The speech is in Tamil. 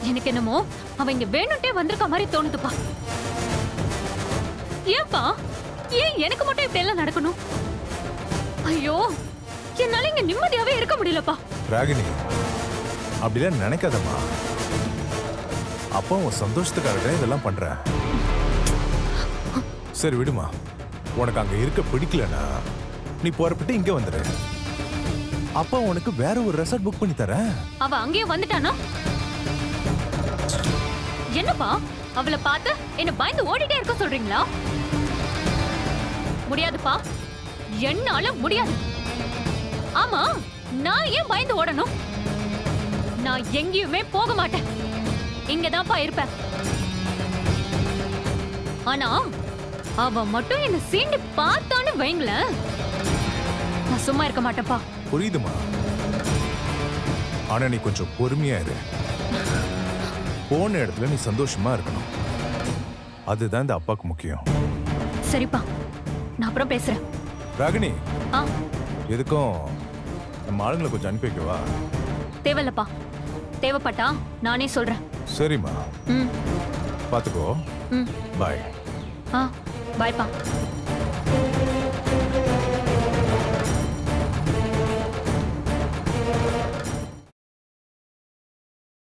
எனக்கு என்னமோ அவன் இங்க வேணும்ட்டே வந்திருக்க மாதிரி தோணுதுப்பா ஏன்பா ஏன் எனக்கு மட்டும் இப்படி எல்லாம் நடக்கணும் ஐயோ என்னால இங்க நிம்மதியாவே இருக்க முடியலப்பா ராகினி அப்படிலாம் நினைக்காதம்மா அப்பா உன் சந்தோஷத்துக்காக தான் இதெல்லாம் பண்றேன் சரி விடுமா உனக்கு அங்க இருக்க பிடிக்கலனா நீ புறப்பட்டு இங்க வந்துடு அப்பா உனக்கு வேற ஒரு ரெசார்ட் புக் பண்ணி தரேன் அவ அங்கேயே வந்துட்டானா என்னப்பா அவளை பார்த்து என்ன பயந்து ஓடிட்டே இருக்க சொல்றீங்களா முடியாதுப்பா என்னால முடியாது ஆமா நான் ஏன் பயந்து ஓடணும் நான் எங்கேயுமே போக மாட்டேன் இங்கதான்ப்பா இருப்பேன் ஆனா அவ மட்டும் என்ன சீண்டி பார்த்தான்னு வைங்களேன் நான் சும்மா இருக்க மாட்டேன்ப்பா புரியுதுமா ஆனா நீ கொஞ்சம் பொறுமையா இரு போன இடத்துல நீ சந்தோஷமா இருக்கணும் அதுதான் இந்த அப்பாக்கு முக்கியம் சரிப்பா நான் அப்புறம் பேசுறேன் ராகினி ஆ எதுக்கும் நம்ம ஆளுங்களை கொஞ்சம் அனுப்பி வைக்கவா தேவையில்லப்பா தேவைப்பட்டா நானே சொல்றேன் சரிம்மா ம் பார்த்துக்கோ ம் பாய் ஆ பாய்ப்பா